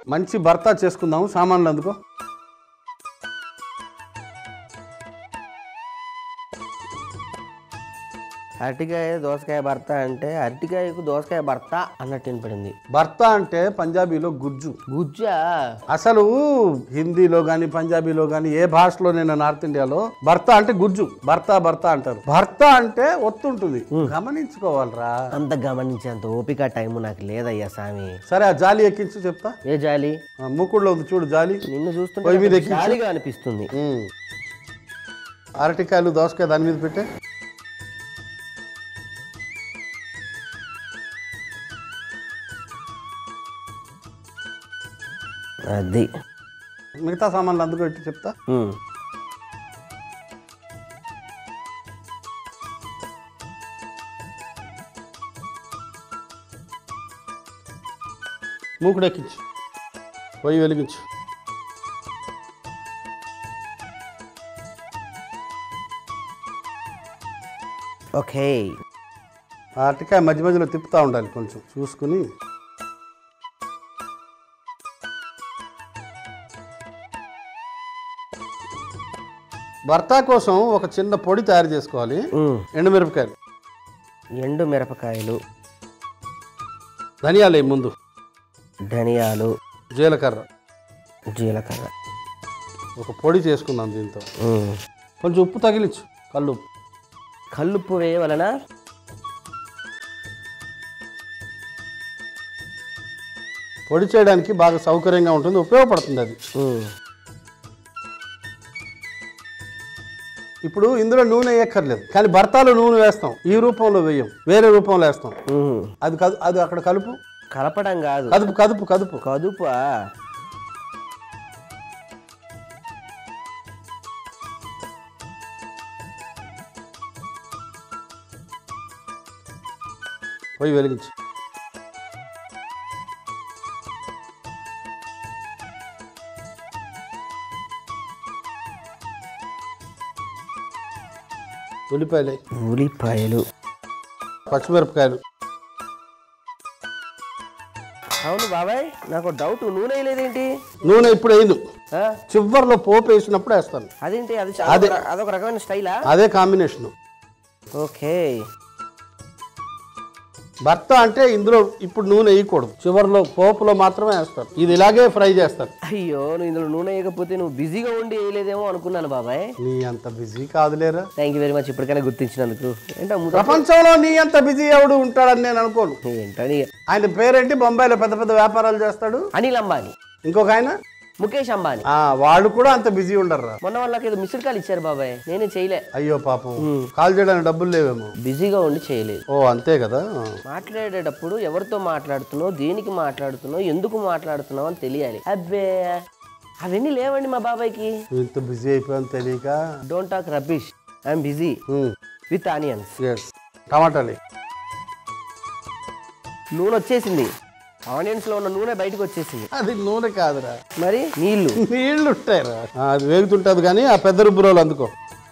మంచి భర్త చేసుకుందాము సామాన్లు అందుకో అరటికాయ దోసకాయ భర్త అంటే అరటికాయకు దోసకాయ భర్త అన్నట్టు వినపడింది భర్త అంటే పంజాబీలో గుజ్జు గుజ్జా అసలు హిందీలో గాని పంజాబీలో గాని ఏ భాషలో నేను నార్త్ ఇండియాలో భర్త అంటే గుజ్జు భర్త భర్త అంటారు భర్త అంటే ఒత్తుంటుంది గమనించుకోవాలరా అంత గమనించేంత ఓపిక టైం నాకు లేదయ్యా స్వామి సరే ఆ జాలి ఎక్కించు చెప్తా ఏ జాలి ఆ, మూకుడులో ఉంది చూడు జాలి నిన్ను పొయ్యి మీద చూస్తుంటే ఎక్కించు. జాలిగా అనిపిస్తుంది ఉమ్. అరటికాయలు దోసకాయ దాని మీద పెట్టే అది మిగతా సామాన్లు అందుకు పెట్టి చెప్తా ఉమ్. మూకుడు ఎక్కించు పొయ్యి వెలిగించు ఓకే ఆ అరటికాయ మధ్య మధ్యలో తిప్పుతూ ఉండాలి కొంచెం చూసుకుని భర్త కోసం ఒక చిన్న పొడి తయారు చేసుకోవాలి ఉమ్. ఎండుమిరపకాయలు ఎండు మిరపకాయలు ధనియాలు వేయి ముందు ధనియాలు జీలకర్ర జీలకర్ర ఒక పొడి చేసుకుందాం దీంతో ఉమ్. కొంచెం ఉప్పు తగిలించు కళ్ళు ఉప్పు కల్లుప్పు వేయవలన పొడి చేయడానికి బాగా సౌకర్యంగా ఉంటుంది ఉపయోగపడుతుంది అది ఉమ్. ఇప్పుడు ఇందులో నూనె వేయక్కర్లేదు కానీ భర్తలో నూనె వేస్తాం ఈ రూపంలో వేయం వేరే రూపంలో వేస్తాం ఉమ్. అది కదు అది అక్కడ కలుపు కలపడం కాదు కదుపు కదుపు కదుపు కదుపా పోయి వెలిగించు ఉల్లిపాయలు వేయి. ఉల్లిపాయలు పచ్చిమిరపకాయలు అవును బాబాయ్ నాకు డౌట్ నూనె వేయలేదేంటి నూనె ఇప్పుడు వేయను ఆ? చివర్లో పోపు వేసినప్పుడు వేస్తాను అదేంటి అది చా- అదొక ర- అదొక రకమైన స్టైలా అదే కాంబినేషన్ ఓకే భర్త అంటే ఇందులో ఇప్పుడు నూనె వేయకూడదు చివర్లో పోపులో మాత్రమే వేస్తారు ఇది ఇలాగే ఫ్రై చేస్తారు అయ్యో నువ్వు ఇందులో నూనె వేయకపోతే నువ్వు బిజీగా ఉండి వేయలేదేమో అనుకున్నాను బాబాయ్ నీ అంత బిజీ కాదులేరా థ్యాంక్ యూ వెరీ మచ్ ఇప్పటికైనా గుర్తించినందుకు ఏంటో ము- ప్రపంచంలో నీ అంత బిజీ ఎవడు ఉంటాడని నేను అనుకోను ఏంటని ఆయన పేరేంటి బొంబాయిలో పెద్ద పెద్ద వ్యాపారాలు చేస్తాడు అనిల్ అంబానీ ఇంకొక ఆయన ముఖేష్ అంబానీ ఆ వాళ్ళు కూడా అంత బిజీ ఉండరు మొన్న వాళ్ళకి ఏదో మిస్డ్ కాల్ ఇచ్చారు బాబాయ్ నేనే చేయలే అయ్యో పాపం కాల్ చేయడానికి డబ్బులు లేవేమో బిజీగా ఉండి చేయలేదు ఓ అంతే కదా మాట్లాడేటప్పుడు ఎవరితో మాట్లాడుతున్నావు దేనికి మాట్లాడుతున్నావు ఎందుకు మాట్లాడుతున్నావు అని తెలియాలి అబ్బే అవన్నీ లేవండి మా బాబాయ్కి నువ్వు ఇంత బిజీ అయిపోయాను తెలియక don't talk rubbish I'm busy with onions ఎస్ టమాటాలు నూనె వచ్చేసింది ఆనియన్స్ లో ఉన్న నూనె బయటకు వచ్చేసింది అది నూనె కాదురా మరి నీళ్లు నీళ్ళు ఉంటాయిరా ఆ, అది వేగుతుంటది కానీ ఆ పెద్ద రుబ్బురోలు అందుకో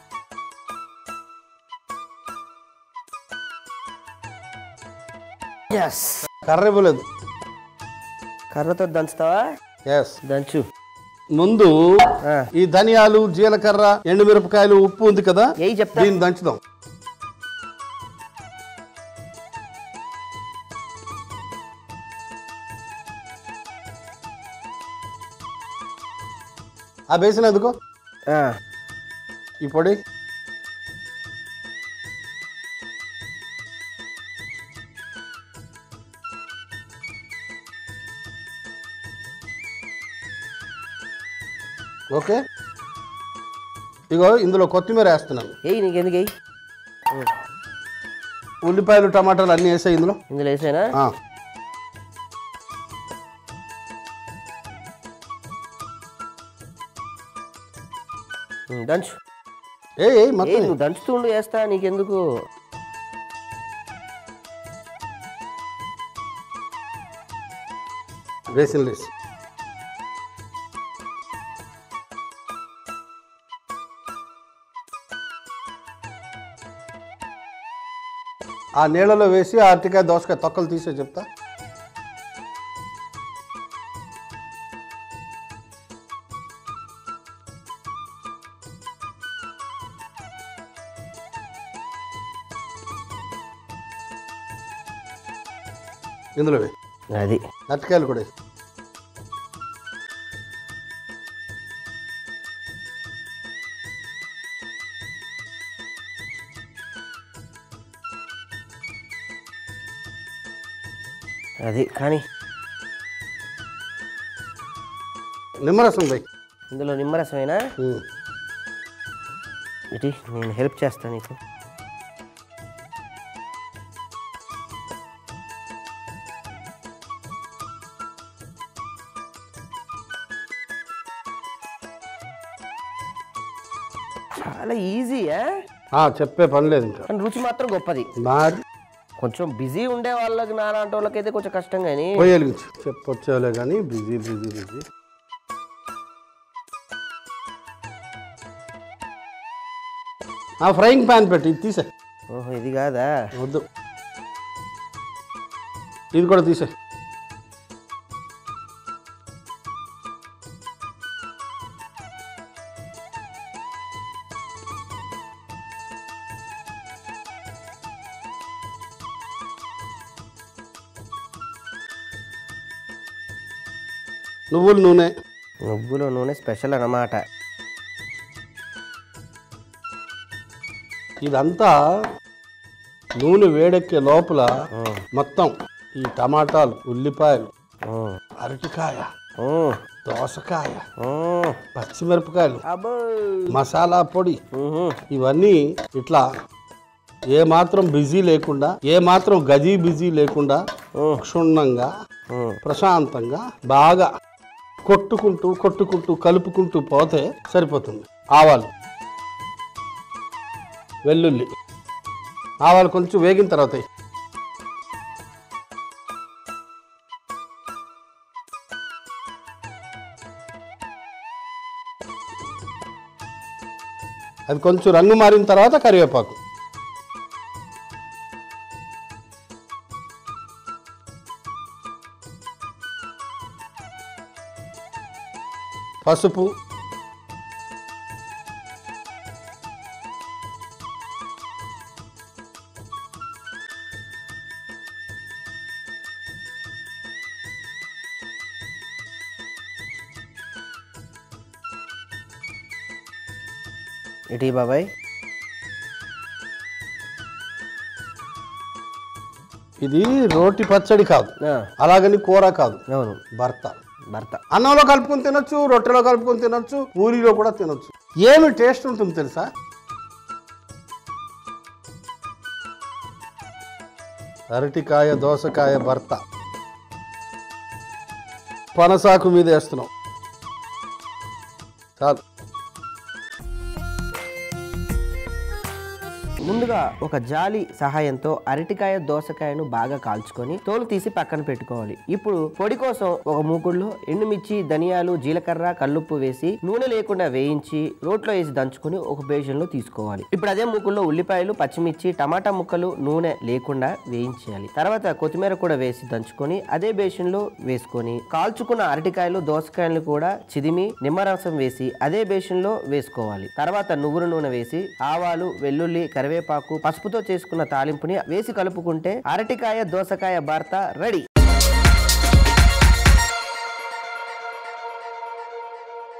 ఎస్ కర్ర ఇవ్వలేదు కర్రతో దంచుతావా ఎస్ దంచు ముందు ఆ, ఈ ధనియాలు జీలకర్ర ఎండుమిరపకాయలు ఉప్పు ఉంది కదా ఏయ్ చెప్తా దీన్ని దంచుదాం ఆ బేసిన ఎందుకో ఆ, ఈ పొడి ఓకే ఇగో ఇందులో కొత్తిమీర వేస్తున్నాను ఏయ్ నీకెందుకు ఏయ్ ఉల్లిపాయలు టమాటాలు అన్నీ వేసాయి ఇందులో ఇందులో వేసానా ఆ. ఉమ్, దంచు ఏ ఏ ఏ మొత్తం నువ్వు దంచుతూ ఉండు వేస్తా నీకెందుకు వేసిన లేసి ఆ నీళ్ళలో వేసి ఆ అరటికాయ దోసకాయ తొక్కలు తీసే చెప్తా ఇందులో వేయి అది అరటికాయలు కూడా వేయి. అది కానీ నిమ్మరసం వేయి ఇందులో నిమ్మరసమేనా ఉమ్. ఇటీ నేను హెల్ప్ చేస్తాను నీకు చాలా ఈజీయా ఆ, చెప్పే పని లేదు ఇంకా కానీ రుచి మాత్రం గొప్పది మరి కొంచెం బిజీ ఉండే వాళ్ళకి నాలాంటి వాళ్ళకైతే కొంచెం కష్టం కానీ పోయి వెలిగించు చెప్పొచ్చేవాలే కానీ బిజీ బిజీ బిజీ ఆ ఫ్రైయింగ్ ప్యాన్ పెట్టి ఇది తీసే ఓహో ఇది కాదా వద్దు ఇది కూడా తీసే నువ్వుల నూనె నువ్వులో నూనె స్పెషల్ అన్నమాట ఇదంతా నూనె వేడెక్కే లోపల మొత్తం ఈ టమాటాలు ఉల్లిపాయలు ఉమ్, అరటికాయ ఉమ్, దోసకాయ ఉమ్. పచ్చిమిరపకాయలు అబ్బో మసాలా పొడి ఉహు. ఇవన్నీ ఇట్లా ఏ మాత్రం బిజీ లేకుండా ఏ మాత్రం గజీ బిజీ లేకుండా ఉమ్, క్షుణ్ణంగా ఉమ్. ప్రశాంతంగా బాగా కొట్టుకుంటూ కొట్టుకుంటూ కలుపుకుంటూ పోతే సరిపోతుంది ఆవాలు వెల్లుల్లి ఆవాలు కొంచెం వేగిన తర్వాత వేయి. అది కొంచెం రంగు మారిన తర్వాత కరివేపాకు పసుపు ఇటీ బాబాయ్ ఇది రోటి పచ్చడి కాదు ఆ, అలాగని కూర కాదు అవును భర్త భర్త అన్నంలో కలుపుకొని తినొచ్చు రొట్టెలో కలుపుకొని తినొచ్చు పూరిలో కూడా తినొచ్చు ఏమి టేస్ట్ ఉంటుంది తెలుసా అరటికాయ దోసకాయ భర్త పనసాకు మీద వేస్తున్నాం చాలు ముందుగా ఒక జాలి సహాయంతో అరటికాయ దోసకాయను బాగా కాల్చుకొని తోలు తీసి పక్కన పెట్టుకోవాలి ఇప్పుడు పొడి కోసం ఒక మూకుడులో ఎండుమిర్చి ధనియాలు జీలకర్ర కల్లుప్పు వేసి నూనె లేకుండా వేయించి రోట్లో వేసి దంచుకొని ఒక బేషన్లో తీసుకోవాలి ఇప్పుడు అదే మూకుల్లో ఉల్లిపాయలు పచ్చిమిర్చి టమాటా ముక్కలు నూనె లేకుండా వేయించాలి తర్వాత కొత్తిమీర కూడా వేసి దంచుకొని అదే బేషన్లో వేసుకొని కాల్చుకున్న అరటికాయలు దోసకాయలు కూడా చిదిమి నిమ్మరసం వేసి అదే బేషన్లో వేసుకోవాలి తర్వాత నువ్వుల నూనె వేసి ఆవాలు వెల్లుల్లి కరివేపాకు పసుపుతో చేసుకున్న తాలింపుని వేసి కలుపుకుంటే అరటికాయ దోసకాయ భర్త రెడీ